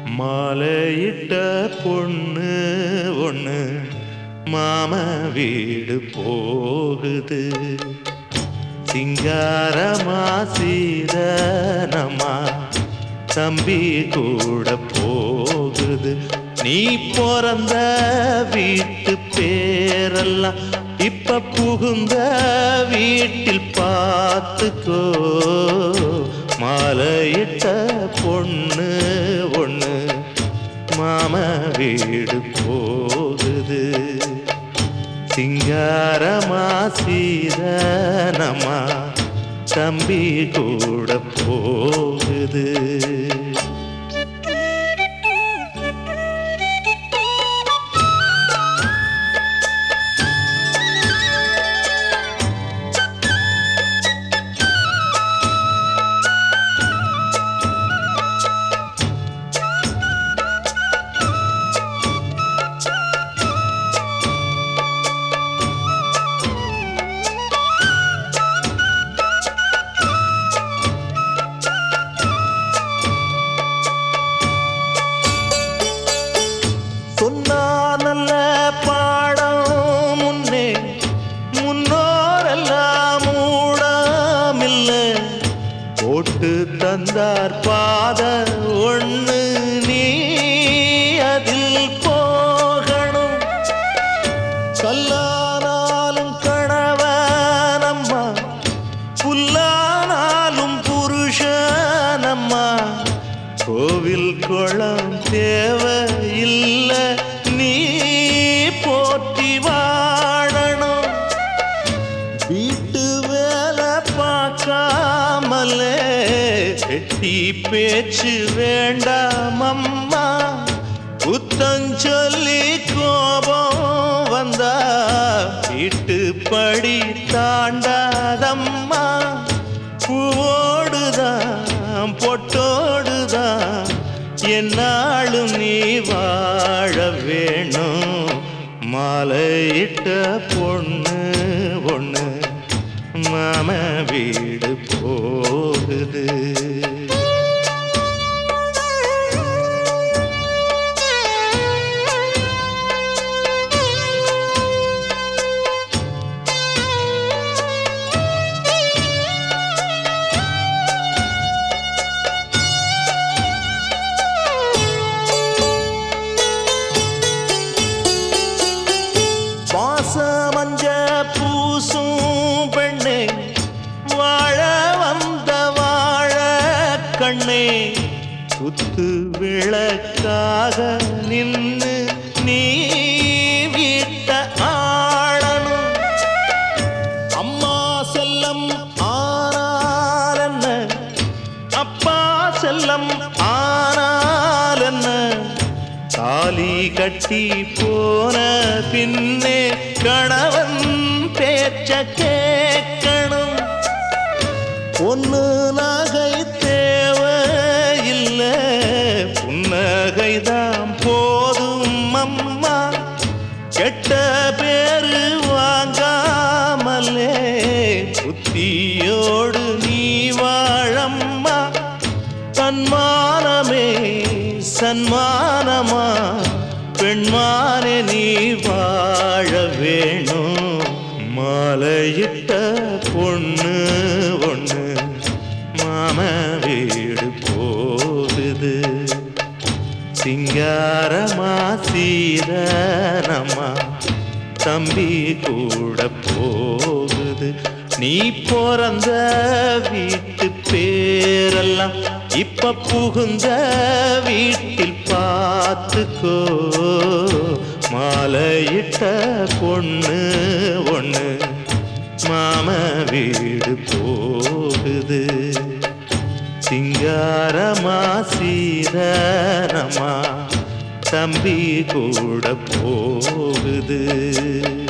மாலையிட்ட பொண்ணு ஒண்ணு மாம வீடு போகுது சிங்காரமா சீதனமா தம்பி கூட போகுது நீ பிறந்த வீட்டு பேரெல்லாம் இப்ப புகுந்த வீட்டில் பார்த்துக்கோ மாலையிட்ட பொண்ணு ஒண்ணு மாம வீடு போகுது சிங்காரமா சீதனமா தம்பி கூட போகுது சொன்னா நல்ல பாடம் முன்னே முன்னோரெல்லாம் மூடாமில்ல போட்டு தந்தார் பாத ஒண்ணு நீ அதில் போகணும் கல்லானாலும் கணவனம்மா புல்லானாலும் புருஷனம்மா கோவில் குளம் தேவையில்ல நீ போற்றி வாழணும் வீட்டு வேலை பார்க்காமலே வெட்டி பேச்சு வேண்டாம் அம்மா புத்தஞ்சொல்லி கோபம் வந்தா வீட்டு படி தாண்டாதம்மா பூவோடுதான் பொட்டோடுதான் என்னாலும் நீ வாழ வேணும் மாலையிட்ட பொண்ணு ஒண்ணு மாம வீடு போகுது வாசமஞ்ச பூசும் பெண்ணே வாழ வந்த வாழ கண்ணே குத்து விளக்காக நின்னு நீ வீட்ட ஆளணும் அம்மா செல்லம் ஆனால் என்ன அப்பா செல்லம் ஆனால் என்ன தாலி கட்டி போன பின்னே கணவன் பேச்ச கேட்கணும் பொண்ணு நகை தேவையில்ல புன்னகைதான் போதும் அம்மா கெட்ட பேரு வாங்காமலே புத்தியோடு நீ வாழம்மா தன்மானமே சன்மானமா பெண்மானே நீ வாழ வேணும் மாலையிட்ட பொண்ணு ஒண்ணு மாம வீடு போகுது சிங்காரமா சீதனமா தம்பி கூட போகுது நீ பிறந்த வீட்டு பேரெல்லாம் இப்ப புகுந்த வீட்டில் பார்த்துக்கோ மாலையிட்ட பொண்ணு ஒண்ணு மாம வீடு போகுது சிங்காரமா சீதனமா தம்பி கூட போகுது